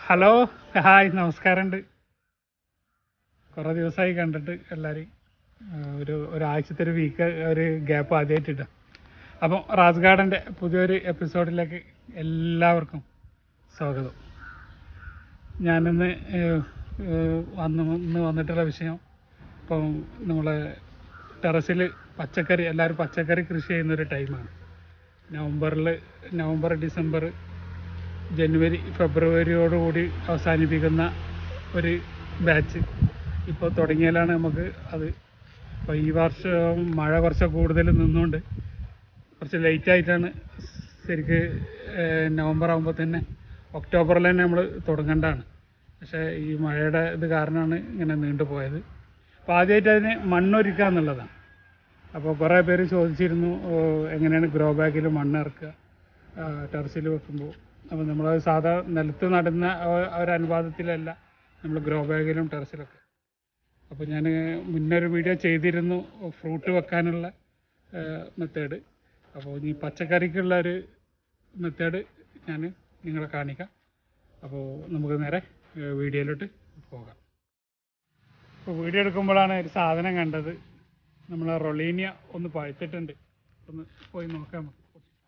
Hello hi നമസ്കാരമുണ്ട് കുറേ ദിവസമായി കണ്ടിട്ട് എല്ലാവരെയും ഒരു ഒരാഴ്ചത്തെ ഒരു വീക്ക് ഒരു ഗ്യാപ്പ് ആദ്യമായിട്ടിട്ടാണ് അപ്പം റാസ് ഗാർഡൻ്റെ പുതിയൊരു എപ്പിസോഡിലേക്ക് എല്ലാവർക്കും സ്വാഗതം ഞാനിന്ന് ഏഹ്, ഏഹ്, വന്ന് ഇന്ന് വന്നിട്ടുള്ള വിഷയം ഇപ്പം നമ്മളെ ടെറസിൽ പച്ചക്കറി എല്ലാവരും പച്ചക്കറി കൃഷി ചെയ്യുന്നൊരു ടൈമാണ് നവംബറിൽ നവംബർ ഡിസംബർ ജനുവരി ഫെബ്രുവരിയോടുകൂടി അവസാനിപ്പിക്കുന്ന ഒരു ബാച്ച് ഇപ്പോൾ തുടങ്ങിയാലാണ് നമുക്ക് അത് ഇപ്പോൾ ഈ വർഷം മഴ കുറച്ച് കൂടുതൽ നിന്നുകൊണ്ട് കുറച്ച് ലേറ്റ് ആയിട്ടാണ് ശരിക്ക് ഏഹ്, നവംബർ ആകുമ്പോൾ തന്നെ ഒക്ടോബറിൽ തന്നെ നമ്മൾ തുടങ്ങേണ്ടതാണ് പക്ഷേ ഈ മഴയുടെ ഇത് കാരണമാണ് ഇങ്ങനെ നീണ്ടു പോയത് അപ്പോൾ ആദ്യമായിട്ട് അതിന് മണ്ണൊരുക്കുക എന്നുള്ളതാണ് അപ്പോൾ കുറേ പേര് ചോദിച്ചിരുന്നു ഓ, എങ്ങനെയാണ് ഗ്രോ ബാഗിൽ മണ്ണ് ഇറക്കുക ടെറസിൽ വെക്കുമ്പോൾ അപ്പോൾ നമ്മൾ സാധാ നിലത്ത് നടുന്ന ആ- ആ ഒരു അനുപാതത്തിലല്ല നമ്മൾ ഗ്രോ ബാഗിലും ടെറസിലൊക്കെ അപ്പോൾ ഞാൻ മുന്നേ ഒരു വീഡിയോ ചെയ്തിരുന്നു ഫ്രൂട്ട് വെക്കാനുള്ള മെത്തേഡ് അപ്പോൾ ഈ പച്ചക്കറിക്കുള്ള ഒരു മെത്തേഡ് ഞാൻ നിങ്ങളെ കാണിക്കാം അപ്പോൾ നമുക്ക് നേരെ ഏഹ്, വീഡിയോയിലോട്ട് പോകാം ഇപ്പോൾ വീഡിയോ എടുക്കുമ്പോഴാണ് ഒരു സാധനം കണ്ടത് നമ്മളെ റൊളീനിയ ഒന്ന് പഴുത്തിട്ടുണ്ട് ഒന്ന് പോയി നോക്കാം നമുക്ക്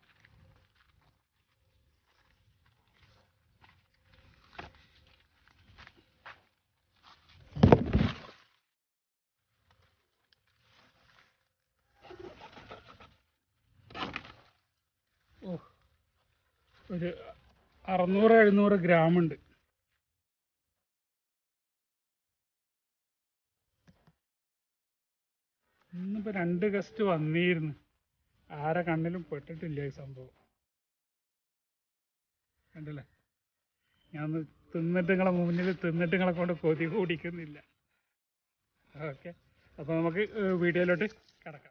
ഓ ഒരു അറുന്നൂറ് എഴുന്നൂറ് ഗ്രാം ഉണ്ട് ഇന്നിപ്പോൾ രണ്ട് ഗസ്റ്റ് വന്നിരുന്നു ആരെ കണ്ണിലും പെട്ടിട്ടില്ല ഈ സംഭവം കണ്ടല്ലേ ഞാൻ തിന്നിട്ട് നിങ്ങളെ മുന്നിൽ തിന്നിട്ട് നിങ്ങളെ കൊണ്ട് കൊതി കൂടിക്കുന്നില്ല ഓക്കെ അപ്പോൾ നമുക്ക് ഏഹ്, വീഡിയോയിലോട്ട് കിടക്കാം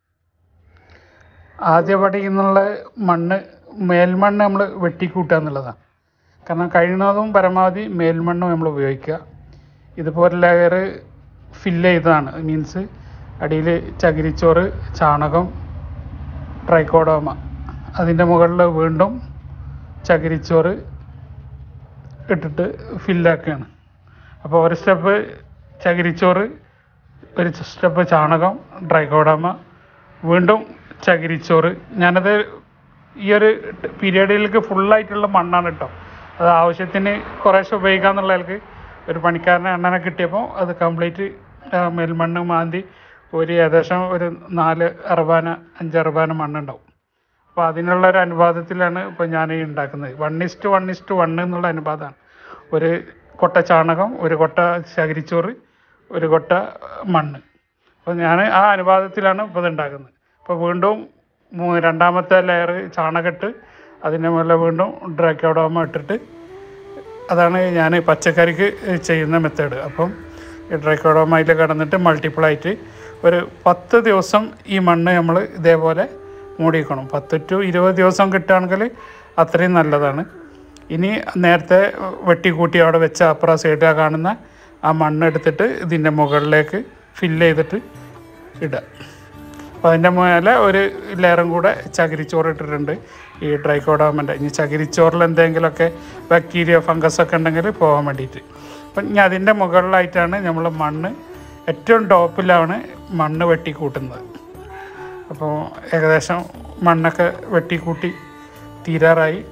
ആദ്യപടി എന്നുള്ള മണ്ണ് മേൽമണ്ണ് നമ്മൾ വെട്ടിക്കൂട്ടുക എന്നുള്ളതാണ് കാരണം കഴിയുന്നതും പരമാവധി മേൽമണ്ണ് നമ്മൾ ഉപയോഗിക്കുക ഇതുപോലെ ലെയർ ഫില്ല് ചെയ്തതാണ് മീൻസ് അടിയിൽ ചകിരിച്ചോറ് ചാണകം ട്രൈക്കോഡോമ അതിൻ്റെ മുകളിൽ വീണ്ടും ചകിരിച്ചോറ് ഇട്ടിട്ട് ഫില്ലാക്കുകയാണ് അപ്പോൾ ഒരു സ്റ്റെപ്പ് ചകിരിച്ചോറ് ഒരു സ്റ്റെപ്പ് ചാണകം ഡ്രൈക്കോഡോമ വീണ്ടും ചകിരിച്ചോറ് ഞാനത് ഈ ഒരു പീരീഡിലേക്ക് ഫുള്ളായിട്ടുള്ള മണ്ണാണ് കേട്ടോ അത് ആവശ്യത്തിന് കുറേശ്ശെ ഉപയോഗിക്കാന്നുള്ളതിലേക്ക് ഒരു പണിക്കാരനെ എണ്ണനെ കിട്ടിയപ്പോൾ അത് കംപ്ലീറ്റ് മേൽമണ്ണ് മാന്തി ഒരു ഏകദേശം ഒരു നാല് അറുപാന അഞ്ച് അറുപാന മണ്ണുണ്ടാവും അപ്പോൾ അതിനുള്ള ഒരു അനുപാതത്തിലാണ് ഇപ്പോൾ ഞാൻ ഈ ഉണ്ടാക്കുന്നത് one is to one is to one എന്നുള്ള അനുപാതമാണ് ഒരു കൊട്ട ചാണകം ഒരു കൊട്ട ചകിരിച്ചോറ് ഒരു കൊട്ട മണ്ണ് അപ്പോൾ ഞാൻ ആ അനുപാതത്തിലാണ് ഇപ്പോൾ ഇത് ഉണ്ടാക്കുന്നത് ഇപ്പോൾ വീണ്ടും മൂ- രണ്ടാമത്തെ ലെയർ ചാണകമിട്ട് അതിൻ്റെ മുകളിൽ വീണ്ടും ഡ്രാക്കോഡോമ ഇട്ടിട്ട് അതാണ് ഞാൻ പച്ചക്കറിക്ക് ചെയ്യുന്ന മെത്തേഡ് അപ്പം ഈ ഡ്രൈക്കോഡോമയിൽ കിടന്നിട്ട് മൾട്ടിപ്പിൾ ആയിട്ട് ഒരു പത്ത് ദിവസം ഈ മണ്ണ് നമ്മൾ ഇതേപോലെ മൂടിക്കണം പത്ത് ടു ഇരുപത് ദിവസം കിട്ടുകയാണെങ്കിൽ അത്രയും നല്ലതാണ് ഇനി നേരത്തെ വെട്ടിക്കൂട്ടി അവിടെ വെച്ച അപ്പുറ സൈഡിൽ കാണുന്ന ആ മണ്ണ് എടുത്തിട്ട് ഇതിൻ്റെ മുകളിലേക്ക് ഫില്ല് ചെയ്തിട്ട് ഇടുക അപ്പോൾ അതിൻ്റെ മേലെ ഒരു ലെയറും കൂടെ ചകിരിച്ചോറ് ഇട്ടിട്ടുണ്ട് ഈ ഡ്രൈക്കോഡോമൻ്റെ ഇനി ചകിരിച്ചോറിൽ എന്തെങ്കിലുമൊക്കെ ബാക്ടീരിയ ഫംഗസ് ഒക്കെ ഉണ്ടെങ്കിൽ പോകാൻ വേണ്ടിയിട്ട് അപ്പം ഇനി അതിൻ്റെ മുകളിലായിട്ടാണ് നമ്മൾ മണ്ണ് ഏറ്റവും ടോപ്പിലാണ് മണ്ണ് വെട്ടിക്കൂട്ടുന്നത് അപ്പോൾ ഏകദേശം മണ്ണൊക്കെ വെട്ടിക്കൂട്ടി തീരാറായി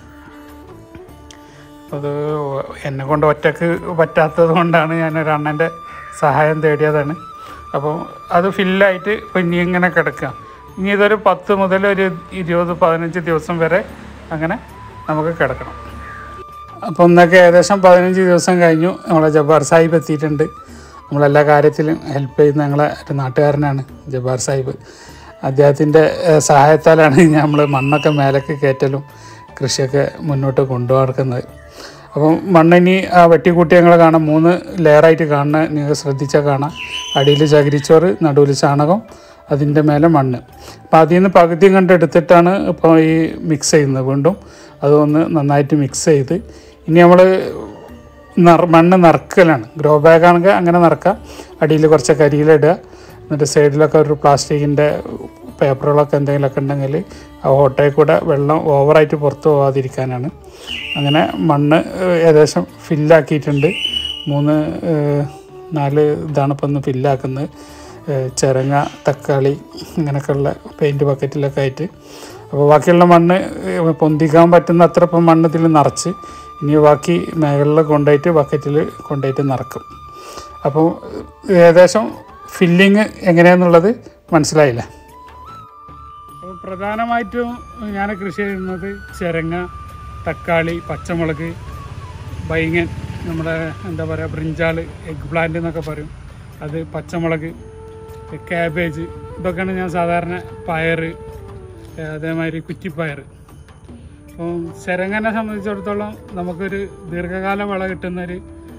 അത് എന്നെ കൊണ്ട് ഒറ്റക്ക് പറ്റാത്തത് കൊണ്ടാണ് ഞാനൊരു അണ്ണൻ്റെ സഹായം തേടിയതാണ് അപ്പോൾ അത് ഫില്ലായിട്ട് ഇപ്പം ഇനി ഇങ്ങനെ കിടക്കുക ഇനി ഇതൊരു പത്ത് മുതൽ ഒരു ഇരുപത് പതിനഞ്ച് ദിവസം വരെ അങ്ങനെ നമുക്ക് കിടക്കണം അപ്പോൾ ഇന്നൊക്കെ ഏകദേശം പതിനഞ്ച് ദിവസം കഴിഞ്ഞു നമ്മളെ ജബ്ബാർ സാഹിബ് എത്തിയിട്ടുണ്ട് നമ്മളെല്ലാ കാര്യത്തിലും ഹെൽപ്പ് ചെയ്യുന്ന ഞങ്ങളെ ഒരു നാട്ടുകാരനാണ് ജബ്ബാർ സാഹിബ് അദ്ദേഹത്തിൻ്റെ ഏഹ്, സഹായത്താലാണ് നമ്മൾ മണ്ണൊക്കെ മേലേക്ക് കയറ്റലും കൃഷിയൊക്കെ മുന്നോട്ട് കൊണ്ടുനടക്കുന്നത് അപ്പം മണ്ണിനി ആ വെട്ടിക്കൂട്ടി ഞങ്ങൾ കാണാം മൂന്ന് ലെയറായിട്ട് കാണുന്ന നിങ്ങൾ ശ്രദ്ധിച്ചാൽ കാണാം അടിയിൽ ചകിരിച്ചോറ് നടുവിൽ ചാണകം അതിൻ്റെ മേലെ മണ്ണ് അപ്പോൾ അതിൽ നിന്ന് പകുതി കണ്ട് എടുത്തിട്ടാണ് ഇപ്പോൾ ഈ മിക്സ് ചെയ്യുന്നത് വീണ്ടും അതൊന്ന് നന്നായിട്ട് മിക്സ് ചെയ്ത് ഇനി നമ്മൾ നിറ മണ്ണ് നിറക്കലാണ് ഗ്രോ ബാഗ് ആണെങ്കിൽ അങ്ങനെ നിറക്കാം അടിയിൽ കുറച്ച് കരിയിലിടുക എന്നിട്ട് സൈഡിലൊക്കെ ഒരു പ്ലാസ്റ്റിക്കിൻ്റെ പേപ്പറുകളൊക്കെ എന്തെങ്കിലുമൊക്കെ ഉണ്ടെങ്കിൽ ആ ഓട്ടയിൽ കൂടെ വെള്ളം ഓവറായിട്ട് പുറത്ത് പോകാതിരിക്കാനാണ് അങ്ങനെ മണ്ണ് ഏഹ്, ഏകദേശം ഫില്ലാക്കിയിട്ടുണ്ട് മൂന്ന് ഏഹ്, നാല് ഇതാണ് ഇപ്പം ഒന്ന് ഫില്ലാക്കുന്നത് ഏഹ്, ചിരങ്ങ തക്കാളി ഇങ്ങനെയൊക്കെയുള്ള പെയിൻറ്റ് ബക്കറ്റിലൊക്കെ ആയിട്ട് അപ്പോൾ ബാക്കിയുള്ള മണ്ണ് ഏഹ്, പൊന്തിക്കാൻ പറ്റുന്ന അത്ര ഇപ്പം മണ്ണ് ഇതിൽ നിറച്ച് ഇനി ബാക്കി മേഖലയിൽ കൊണ്ടുപോയിട്ട് ബക്കറ്റിൽ കൊണ്ടുപോയിട്ട് നിറക്കും അപ്പോൾ ഏകദേശം ഫില്ലിങ് എങ്ങനെയാണെന്നുള്ളത് മനസ്സിലായില്ല അപ്പോൾ പ്രധാനമായിട്ടും ഞാൻ കൃഷി ചെയ്യുന്നത് ചിരങ്ങ തക്കാളി പച്ചമുളക് ബൈങ്ങൻ നമ്മുടെ എന്താ പറയുക ബ്രിഞ്ചാൾ എഗ് പ്ലാന്റ് എന്നൊക്കെ പറയും അത് പച്ചമുളക് ക്യാബേജ് ഇതൊക്കെയാണ് ഞാൻ സാധാരണ പയർ അതേമാതിരി കുറ്റിപ്പയർ അപ്പം ചിരങ്ങനെ സംബന്ധിച്ചിടത്തോളം നമുക്കൊരു ദീർഘകാല വിള കിട്ടുന്നൊരു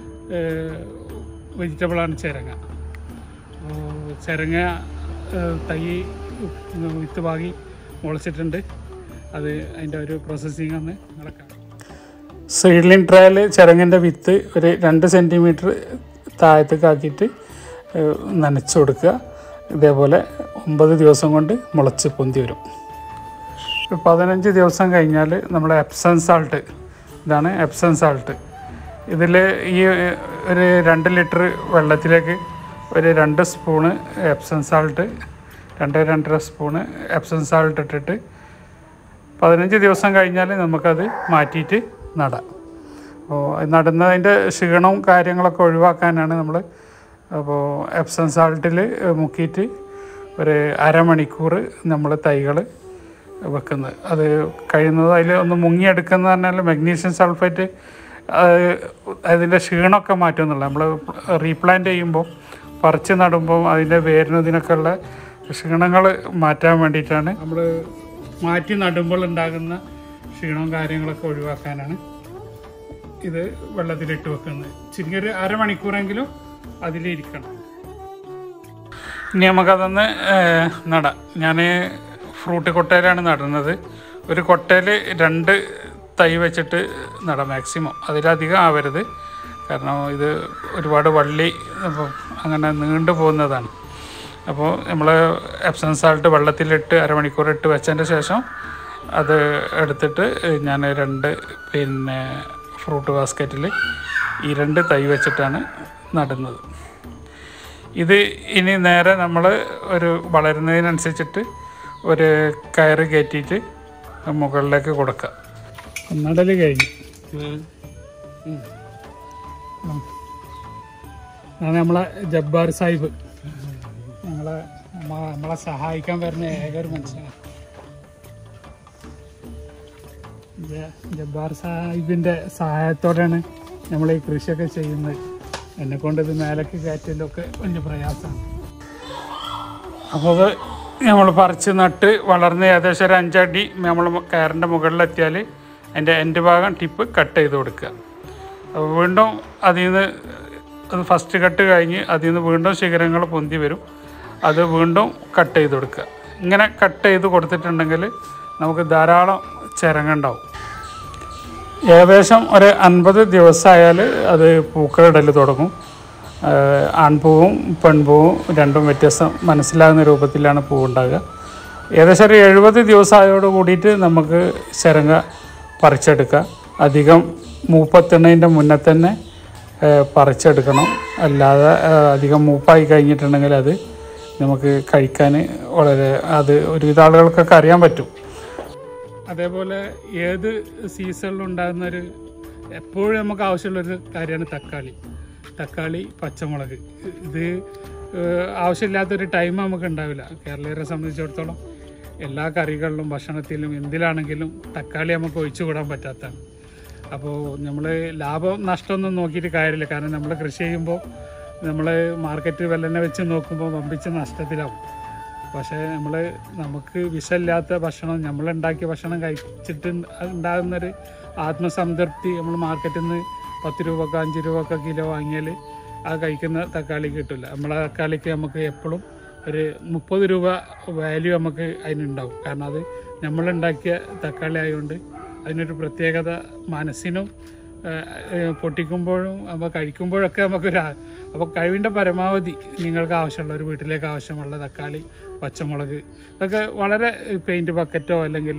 വെജിറ്റബിളാണ് ചിരങ്ങ അപ്പോൾ ചിരങ്ങ ഏഹ്, തൈ വിത്ത് പാകി മുളച്ചിട്ടുണ്ട് അത് അതിൻ്റെ ഒരു പ്രോസസ്സിങ് ഒന്ന് നടക്കാം സീഡ്ലിംഗ് ട്രയൽ ചിരങ്ങൻ്റെ വിത്ത് ഒരു രണ്ട് സെൻറ്റിമീറ്റർ താഴത്തേക്കാക്കിയിട്ട് ഏഹ്, നനച്ച് കൊടുക്കുക ഇതേപോലെ ഒമ്പത് ദിവസം കൊണ്ട് മുളച്ച് പൊന്തി വരും ഒരു പതിനഞ്ച് ദിവസം കഴിഞ്ഞാൽ നമ്മുടെ എപ്സം സാൾട്ട് ഇതാണ് എപ്സം സാൾട്ട് ഇതിൽ ഈ ഒരു രണ്ട് ലിറ്റർ വെള്ളത്തിലേക്ക് ഒരു രണ്ട് സ്പൂണ് എപ്സം സാൾട്ട് രണ്ട് രണ്ടര സ്പൂണ് എപ്സം സാൾട്ട് ഇട്ടിട്ട് പതിനഞ്ച് ദിവസം കഴിഞ്ഞാൽ നമുക്കത് മാറ്റിയിട്ട് നടാം അപ്പോൾ നടുന്നതിൻ്റെ ക്ഷീണവും കാര്യങ്ങളൊക്കെ ഒഴിവാക്കാനാണ് നമ്മൾ അപ്പോൾ എപ്സം സാൾട്ടിൽ മുക്കിയിട്ട് ഒരു അരമണിക്കൂർ നമ്മൾ തൈകൾ വെക്കുന്നത് അത് കഴിയുന്നത് അതിൽ ഒന്ന് മുങ്ങിയെടുക്കുന്ന പറഞ്ഞാൽ മഗ്നീഷ്യം സൾഫേറ്റ് അതിൻ്റെ ക്ഷീണമൊക്കെ മാറ്റുമെന്നുള്ള നമ്മൾ റീപ്ലാന്റ് ചെയ്യുമ്പോൾ പറിച്ച് നടുമ്പോൾ അതിൻ്റെ വേരിനതിനൊക്കെ ഉള്ള ക്ഷീണങ്ങൾ മാറ്റാൻ വേണ്ടിയിട്ടാണ് നമ്മൾ മാറ്റി നടുമ്പോൾ ഉണ്ടാകുന്ന ക്ഷീണവും കാര്യങ്ങളൊക്കെ ഒഴിവാക്കാനാണ് ഇത് വെള്ളത്തിലിട്ട് വെക്കുന്നത് ചുരുങ്ങിയൊരു അരമണിക്കൂറെങ്കിലും അതിലിരിക്കണം ഇനി നമുക്കതൊന്ന് ഏഹ്, നടാം ഞാൻ ഫ്രൂട്ട് കൊട്ടയിലാണ് നടുന്നത് ഒരു കൊട്ടയിൽ രണ്ട് തൈ വെച്ചിട്ട് നടാം മാക്സിമം അതിലധികം ആവരുത് കാരണം ഇത് ഒരുപാട് വള്ളി അപ്പം അങ്ങനെ നീണ്ടു പോകുന്നതാണ് അപ്പോൾ നമ്മൾ എപ്സം സാൾട്ട് വെള്ളത്തിലിട്ട് അരമണിക്കൂർ ഇട്ട് വെച്ചതിൻ്റെ ശേഷം അത് എടുത്തിട്ട് ഞാൻ രണ്ട് പിന്നെ ഫ്രൂട്ട് ബാസ്ക്കറ്റിൽ ഈ രണ്ട് തൈ വെച്ചിട്ടാണ് നടുന്നത് ഇത് ഇനി നേരെ നമ്മൾ ഒരു വളരുന്നതിനനുസരിച്ചിട്ട് ഒരു കയറ് കയറ്റിയിട്ട് മുകളിലേക്ക് കൊടുക്കുക നടൽ കഴിഞ്ഞു ഉം. അതാണ് നമ്മളെ ജബ്ബാർ സാഹിബ് നമ്മളെ നമ്മ- നമ്മളെ സഹായിക്കാൻ വരുന്ന ഏക ഒരു മനുഷ്യനാണ് ജ- ജബ്ബാർ സാഹിബിൻ്റെ സഹായത്തോടെയാണ് നമ്മൾ ഈ കൃഷിയൊക്കെ ചെയ്യുന്നത് എന്നെ കൊണ്ട് ഇത് മേലേക്ക് കയറ്റലൊക്കെ വലിയ പ്രയാസമാണ് അപ്പോൾ അത് നമ്മൾ പറിച്ച് നട്ട് വളർന്ന് ഏകദേശം ഒരു അഞ്ചടി നമ്മൾ കയറിൻ്റെ മുകളിലെത്തിയാൽ അതിൻ്റെ എൻ്റെ ഭാഗം ടിപ്പ് കട്ട് ചെയ്ത് കൊടുക്കുക അപ്പോൾ വീണ്ടും അതിൽ നിന്ന് അത് ഫസ്റ്റ് കട്ട് കഴിഞ്ഞ് അതിൽ നിന്ന് വീണ്ടും ശിഖരങ്ങൾ പൊന്തി വരും അത് വീണ്ടും കട്ട് ചെയ്ത് കൊടുക്കുക ഇങ്ങനെ കട്ട് ചെയ്ത് കൊടുത്തിട്ടുണ്ടെങ്കിൽ നമുക്ക് ധാരാളം ചിരങ്ങുണ്ടാവും ഏകദേശം ഒരു അൻപത് ദിവസമായാൽ അത് പൂക്കളിടൽ തുടങ്ങും ആഹ് ആൺപൂവും പെൺപൂവും രണ്ടും വ്യത്യസ്തം മനസ്സിലാകുന്ന രൂപത്തിലാണ് പൂവുണ്ടാകുക ഏകദേശം ഒരു എഴുപത് ദിവസമായോട് കൂടിയിട്ട് നമുക്ക് ചിരങ്ങ പറിച്ചെടുക്കാം അധികം മൂപ്പത്തിണ്ണതിൻ്റെ മുന്നേ തന്നെ ആഹ് പറിച്ചെടുക്കണം അല്ലാതെ ആഹ് അധികം മൂപ്പായി കഴിഞ്ഞിട്ടുണ്ടെങ്കിൽ അത് നമുക്ക് കഴിക്കാൻ വളരെ അത് ഒരുവിധ ആളുകൾക്കൊക്കെ അറിയാൻ പറ്റും അതേപോലെ ഏത് സീസണിലും ഉണ്ടാകുന്ന ഒരു എപ്പോഴും നമുക്ക് ആവശ്യമുള്ളൊരു കാര്യമാണ് തക്കാളി തക്കാളി പച്ചമുളക് ഇത് ഏഹ്, ആവശ്യമില്ലാത്തൊരു ടൈം നമുക്ക് ഉണ്ടാവില്ല കേരളീയരെ സംബന്ധിച്ചിടത്തോളം എല്ലാ കറികളിലും ഭക്ഷണത്തിലും എന്തിലാണെങ്കിലും തക്കാളി നമുക്ക് ഒഴിച്ചു കൂടാൻ പറ്റാത്തതാണ് അപ്പോൾ നമ്മൾ ലാഭം നഷ്ടമൊന്നും നോക്കിയിട്ട് കാര്യമില്ല കാരണം നമ്മൾ കൃഷി ചെയ്യുമ്പോൾ നമ്മൾ മാർക്കറ്റ് വിലനെ വെച്ച് നോക്കുമ്പോൾ വമ്പിച്ച നഷ്ടത്തിലാവും പക്ഷേ നമ്മൾ നമുക്ക് വിഷമില്ലാത്ത ഭക്ഷണം നമ്മളുണ്ടാക്കിയ ഭക്ഷണം കഴിച്ചിട്ട് ഉണ്ടാകുന്നൊരു ആത്മസംതൃപ്തി നമ്മൾ മാർക്കറ്റിൽ നിന്ന് പത്ത് രൂപക്ക് അഞ്ച് രൂപക്ക് കിലോ വാങ്ങിയാൽ ആ കഴിക്കുന്ന തക്കാളി കിട്ടില്ല നമ്മളെ തക്കാളിക്ക് നമുക്ക് എപ്പോഴും ഒരു മുപ്പത് രൂപ വാല്യൂ നമുക്ക് അതിനുണ്ടാവും കാരണം അത് നമ്മളുണ്ടാക്കിയ തക്കാളി ആയതുകൊണ്ട് അതിനൊരു പ്രത്യേകത മനസ്സിനും ഏഹ്, ഏഹ്, പൊട്ടിക്കുമ്പോഴും അപ്പോൾ കഴിക്കുമ്പോഴൊക്കെ നമുക്കൊരു ആ- അപ്പോൾ കഴിവിൻ്റെ പരമാവധി നിങ്ങൾക്ക് ആവശ്യമുള്ള ഒരു വീട്ടിലേക്ക് ആവശ്യമുള്ള തക്കാളി പച്ചമുളക് ഇതൊക്കെ വളരെ പെയിൻറ്റ് ബക്കറ്റോ അല്ലെങ്കിൽ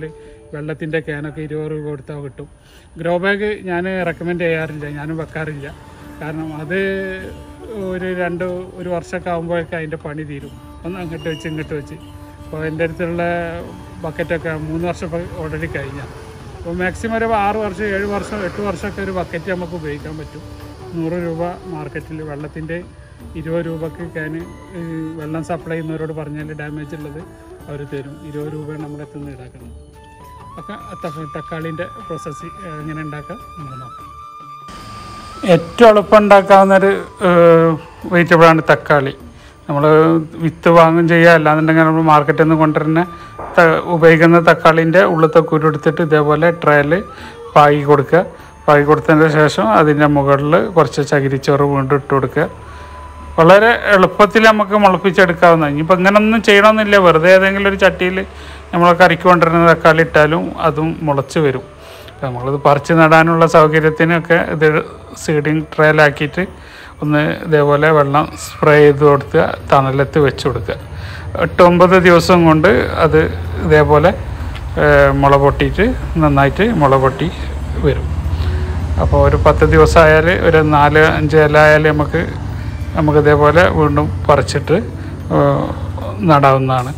വെള്ളത്തിൻ്റെ ക്യാനൊക്കെ ഇരുപത് രൂപ കൊടുത്താൽ കിട്ടും ഗ്രോ ബാഗ് ഞാൻ റെക്കമെൻഡ് ചെയ്യാറില്ല ഞാനും വെക്കാറില്ല കാരണം അത് ഒരു രണ്ട് ഒരു വർഷമൊക്കെ ആകുമ്പോഴൊക്കെ അതിൻ്റെ പണി തീരും ഒന്ന് അങ്ങോട്ട് വെച്ച് ഇങ്ങോട്ട് വെച്ച് അപ്പോൾ എൻ്റെ അടുത്തുള്ള ബക്കറ്റൊക്കെ മൂന്ന് വർഷം ഓൾറെഡി കഴിഞ്ഞാൽ അപ്പോൾ മാക്സിമം ഒരു ആറ് വർഷം ഏഴ് വർഷം എട്ട് വർഷമൊക്കെ ഒരു ബക്കറ്റ് നമുക്ക് ഉപയോഗിക്കാൻ പറ്റും നൂറ് രൂപ മാർക്കറ്റിൽ വെള്ളത്തിൻ്റെ ഇരുപത് രൂപക്ക് ക്യാന് ഈ വെള്ളം സപ്ലൈ ചെയ്യുന്നവരോട് പറഞ്ഞാൽ ഡാമേജ് ഉള്ളത് അവർ തരും ഇരുപത് രൂപയാണ് നമ്മൾ എത്തുന്നത് ഈടാക്കുന്നത് ഒക്കെ ത- തക്കാളിൻ്റെ പ്രോസസ്സ് എങ്ങനെ ഉണ്ടാക്കാം നമുക്ക് നോക്കാം ഏറ്റവും എളുപ്പം ഉണ്ടാക്കാവുന്നൊരു വെജിറ്റബിളാണ് തക്കാളി നമ്മൾ വിത്ത് വാങ്ങും ചെയ്യുക അല്ലാന്നുണ്ടെങ്കിൽ നമ്മൾ മാർക്കറ്റിൽ നിന്ന് കൊണ്ടുവരുന്ന ത- ഉപയോഗിക്കുന്ന തക്കാളിൻ്റെ ഉള്ളത്തെ കുരു എടുത്തിട്ട് ഇതേപോലെ ട്രയൽ പാകി കൊടുക്കുക പാകി കൊടുത്തതിന് ശേഷം അതിൻ്റെ മുകളിൽ കുറച്ച് ചകിരിച്ചോറ് വീണ്ടും ഇട്ട് കൊടുക്കുക വളരെ എളുപ്പത്തിൽ നമുക്ക് മുളപ്പിച്ചെടുക്കാവുന്ന ഇനിയിപ്പോൾ ഇങ്ങനൊന്നും ചെയ്യണമെന്നില്ല വെറുതെ ഏതെങ്കിലും ഒരു ചട്ടിയിൽ നമ്മൾ കറിക്ക് കൊണ്ടുവരുന്ന തക്കാളി ഇട്ടാലും അതും മുളച്ച് വരും അപ്പോൾ നമ്മളിത് പറിച്ച് നടാനുള്ള സൗകര്യത്തിനൊക്കെ ഇത് സീഡിങ് ട്രയലാക്കിയിട്ട് ഒന്ന് ഇതേപോലെ വെള്ളം സ്പ്രേ ചെയ്ത് കൊടുക്കുക തണലത്ത് വെച്ച് കൊടുക്കുക എട്ട് ഒമ്പത് ദിവസം കൊണ്ട് അത് ഇതേപോലെ ഏഹ്, മുള പൊട്ടിയിട്ട് നന്നായിട്ട് മുള പൊട്ടി വരും അപ്പോൾ ഒരു പത്ത് ദിവസമായാൽ ഒരു നാല് അഞ്ച് ഇല ആയാൽ നമുക്ക് നമുക്ക് ഇതേപോലെ വീണ്ടും പറിച്ചിട്ട് ഏഹ്, നടാവുന്നതാണ്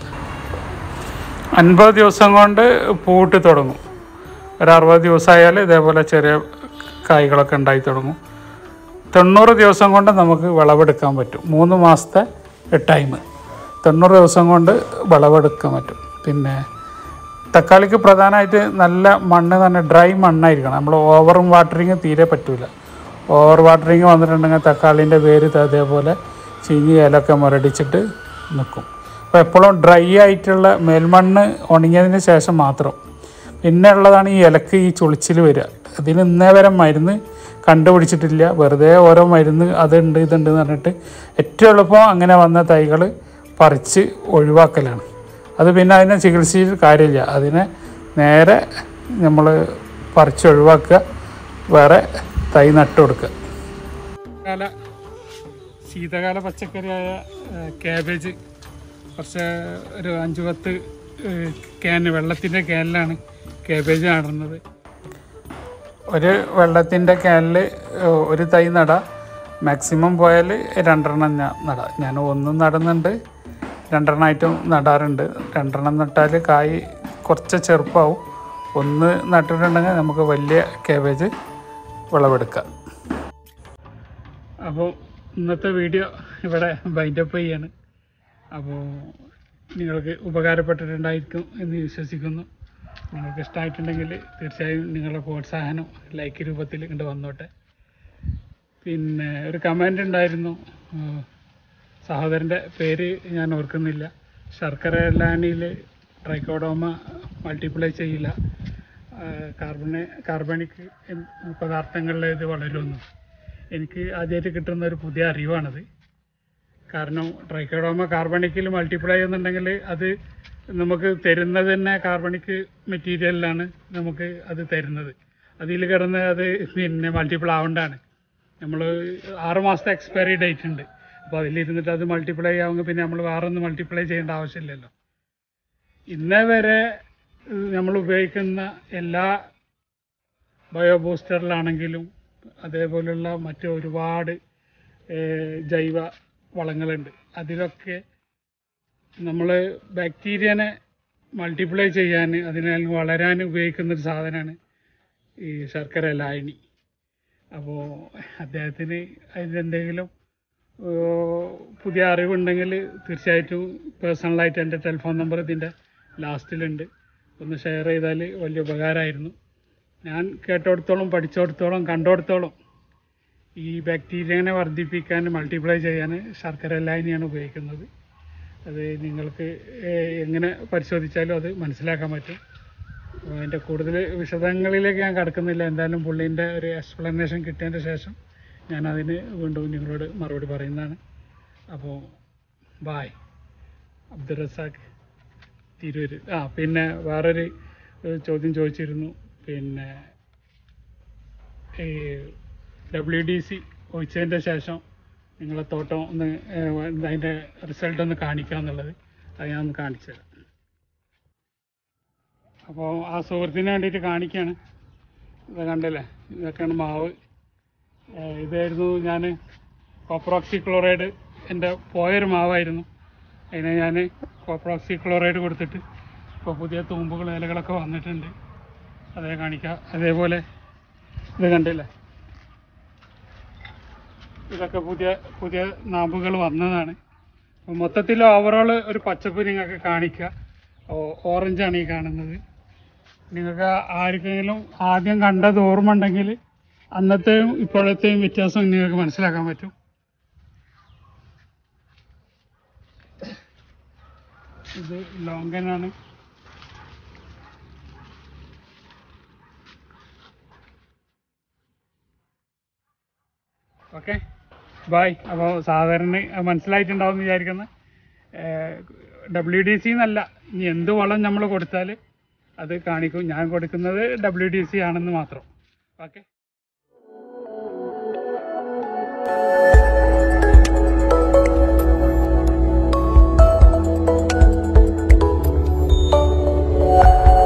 അൻപത് ദിവസം കൊണ്ട് പൂട്ട് തുടങ്ങും ഒരു അറുപത് ദിവസമായാൽ ഇതേപോലെ ചെറിയ കായ്കളൊക്കെ ഉണ്ടായി തുടങ്ങും തൊണ്ണൂറ് ദിവസം കൊണ്ട് നമുക്ക് വിളവെടുക്കാൻ പറ്റും മൂന്ന് മാസത്തെ ടൈം തൊണ്ണൂറ് ദിവസം കൊണ്ട് വിളവെടുക്കാൻ പറ്റും പിന്നെ തക്കാളിക്ക് പ്രധാനമായിട്ട് നല്ല മണ്ണ് തന്നെ ഡ്രൈ മണ്ണായിരിക്കണം നമ്മൾ ഓവർ വാട്ടറിങ് തീരെ പറ്റില്ല ഓവർ വാട്ടറിങ് വന്നിട്ടുണ്ടെങ്കിൽ തക്കാളിൻ്റെ വേര് ദാ അതേപോലെ ചീഞ്ഞ് ഇലൊക്കെ മുരടിച്ചിട്ട് നിൽക്കും അപ്പോൾ എപ്പോഴും ഡ്രൈ ആയിട്ടുള്ള മേൽമണ്ണ് ഉണങ്ങിയതിന് ശേഷം മാത്രം പിന്നെ ഉള്ളതാണ് ഈ ഇലക്ക് ഈ ചുളിച്ചിൽ വരിക അതിന് ഇന്നേ വരെ മരുന്ന് കണ്ടുപിടിച്ചിട്ടില്ല വെറുതെ ഓരോ മരുന്ന് അതുണ്ട് ഇതുണ്ട് എന്ന് പറഞ്ഞിട്ട് ഏറ്റവും എളുപ്പം അങ്ങനെ വന്ന തൈകൾ പറിച്ച് ഒഴിവാക്കലാണ് അത് പിന്നെ അതിനെ ചികിത്സയിൽ കാര്യമില്ല അതിനെ നേരെ നമ്മൾ പറിച്ച് ഒഴിവാക്കുക വേറെ തൈ നട്ടു കൊടുക്കുക കാല ശീതകാല പച്ചക്കറിയായ ക്യാബേജ് കുറച്ച് ഒരു അഞ്ച് പത്ത് ക്യാൻ വെള്ളത്തിൻ്റെ ക്യാനിലാണ് ക്യാബേജ് നടുന്നത് ഒരു വെള്ളത്തിൻ്റെ ക്യാനിൽ ഒരു തൈ നടാം മാക്സിമം പോയാൽ രണ്ടെണ്ണം ഞാൻ നടാം ഞാൻ ഒന്നും നടുന്നുണ്ട് രണ്ടെണ്ണമായിട്ടും നടാറുണ്ട് രണ്ടെണ്ണം നട്ടാൽ കായ് കുറച്ച് ചെറുപ്പമാവും ഒന്ന് നട്ടിട്ടുണ്ടെങ്കിൽ നമുക്ക് വലിയ കാബേജ് വിളവെടുക്കാം അപ്പോൾ ഇന്നത്തെ വീഡിയോ ഇവിടെ ബൈൻഡപ്പ് ചെയ്യാണ് അപ്പോൾ നിങ്ങൾക്ക് ഉപകാരപ്പെട്ടിട്ടുണ്ടായിരിക്കും എന്ന് വിശ്വസിക്കുന്നു നിങ്ങൾക്ക് ഇഷ്ടമായിട്ടുണ്ടെങ്കിൽ തീർച്ചയായും നിങ്ങളുടെ പ്രോത്സാഹനം ലൈക്ക് രൂപത്തിൽ ഇങ്ങോട്ട് വന്നോട്ടെ പിന്നെ ഒരു കമൻ്റ് ഉണ്ടായിരുന്നു ഉം, സഹോദരൻ്റെ പേര് ഞാൻ ഓർക്കുന്നില്ല ശർക്കര ലാനിയിൽ ട്രൈക്കോഡോമ മൾട്ടിപ്ലൈ ചെയ്യില്ല കാർബണ കാർബണിക് പദാർത്ഥങ്ങളിൽ ഇത് വളരുമെന്ന് എനിക്ക് ആദ്യമായിട്ട് കിട്ടുന്ന ഒരു പുതിയ അറിവാണത് കാരണം ട്രൈക്കോഡോമ കാർബണിക്കിൽ മൾട്ടിപ്ലൈ ചെയ്യുന്നുണ്ടെങ്കിൽ അത് നമുക്ക് തരുന്നത് തന്നെ കാർബണിക് മെറ്റീരിയലിലാണ് നമുക്ക് അത് തരുന്നത് അതിൽ കിടന്ന് അത് പിന്നെ മൾട്ടിപ്പിൾ ആവേണ്ടതാണ് നമ്മൾ ആറ് മാസത്തെ എക്സ്പയറി ഡേറ്റ് ഉണ്ട് അപ്പോൾ അതിലിരുന്നിട്ട് അത് മൾട്ടിപ്ലൈ ആവുമെങ്കിൽ പിന്നെ നമ്മൾ വേറെ ഒന്ന് മൾട്ടിപ്ലൈ ചെയ്യേണ്ട ആവശ്യമില്ലല്ലോ ഇന്നേ വരെ നമ്മൾ ഉപയോഗിക്കുന്ന എല്ലാ ബയോ ബൂസ്റ്ററിലാണെങ്കിലും അതേപോലുള്ള മറ്റ് ഒരുപാട് ഏഹ്, ജൈവ വളങ്ങളുണ്ട് അതിലൊക്കെ നമ്മൾ ബാക്ടീരിയനെ മൾട്ടിപ്ലൈ ചെയ്യാൻ അതിനെ വളരാൻ ഉപയോഗിക്കുന്ന ഒരു സാധനമാണ് ഈ ശർക്കര ലായനി അപ്പോൾ അദ്ദേഹത്തിന് അതിലെന്തെങ്കിലും ഏഹ്, പുതിയ അറിവുണ്ടെങ്കിൽ തീർച്ചയായിട്ടും പേഴ്സണലായിട്ട് എൻ്റെ ടെലിഫോൺ നമ്പർ ഇതിൻ്റെ ലാസ്റ്റിലുണ്ട് ഒന്ന് ഷെയർ ചെയ്താൽ വലിയ ഉപകാരമായിരുന്നു ഞാൻ കേട്ടോടത്തോളം പഠിച്ചോടത്തോളം കണ്ടോടത്തോളം ഈ ബാക്ടീരിയനെ വർദ്ധിപ്പിക്കാൻ മൾട്ടിപ്ലൈ ചെയ്യാൻ ശർക്കര ലായനിയാണ് ഉപയോഗിക്കുന്നത് അത് നിങ്ങൾക്ക് ഏഹ്, എങ്ങനെ പരിശോധിച്ചാലും അത് മനസ്സിലാക്കാൻ പറ്റും അപ്പോൾ അതിൻ്റെ കൂടുതൽ വിശദങ്ങളിലേക്ക് ഞാൻ കടക്കുന്നില്ല എന്തായാലും പുള്ളീൻ്റെ ഒരു എക്സ്പ്ലനേഷൻ കിട്ടിയതിൻ്റെ ശേഷം ഞാൻ അതിന് വീണ്ടും നിങ്ങളോട് മറുപടി പറയുന്നതാണ് അപ്പോൾ ബായ് അബ്ദുൾ റസാഖ് തിരൂര് ആ പിന്നെ വേറൊരു ഏഹ്, ചോദ്യം ചോദിച്ചിരുന്നു പിന്നെ ഈ ഡബ്ല്യു ഡി സി ഒഴിച്ചതിൻ്റെ ശേഷം നിങ്ങളെ തോട്ടം ഒന്ന് ഏഹ്, അതിൻ്റെ റിസൾട്ട് ഒന്ന് കാണിക്കുക എന്നുള്ളത് അത് ഞാൻ ഒന്ന് കാണിച്ചു തരാം അപ്പോൾ ആ സുഹൃത്തിന് വേണ്ടിയിട്ട് കാണിക്കുകയാണ് ഇത് കണ്ടില്ലേ ഇതൊക്കെയാണ് മാവ് ഏഹ് ഇതായിരുന്നു ഞാൻ കോപ്രോക്സി ക്ലോറൈഡ് എൻ്റെ പോയൊരു മാവായിരുന്നു അതിനെ ഞാൻ കോപ്രോക്സി ക്ലോറൈഡ് കൊടുത്തിട്ട് ഇപ്പോൾ പുതിയ തൂമ്പുകൾ ഇലകളൊക്കെ വന്നിട്ടുണ്ട് അതേ കാണിക്കാം അതേപോലെ ഇത് കണ്ടില്ലേ ഇതൊക്കെ പുതിയ പുതിയ നാമ്പുകൾ വന്നതാണ് അപ്പോൾ മൊത്തത്തിൽ ഓവറോൾ ഒരു പച്ചപ്പ് നിങ്ങൾക്ക് കാണിക്കുക ഓ- ഓറഞ്ചാണ് ഈ കാണുന്നത് നിങ്ങൾക്ക് ആർക്കെങ്കിലും ആദ്യം കണ്ടത് ഓർമ്മ ഉണ്ടെങ്കിൽ അന്നത്തെയും ഇപ്പോഴത്തെയും വ്യത്യാസം നിങ്ങൾക്ക് മനസ്സിലാക്കാൻ പറ്റും ഇത് ലോങ്കനാണ് ഓക്കെ ബായ് അപ്പോൾ സാധാരണ മനസ്സിലായിട്ടുണ്ടാവും എന്ന് വിചാരിക്കുന്നത് ഡബ്ല്യു ഡി സി എന്നല്ല ഇനി എന്ത് വളം നമ്മൾ കൊടുത്താൽ അത് കാണിക്കും ഞാൻ കൊടുക്കുന്നത് ഡബ്ല്യു ഡി സി ആണെന്ന് മാത്രം ഓക്കെ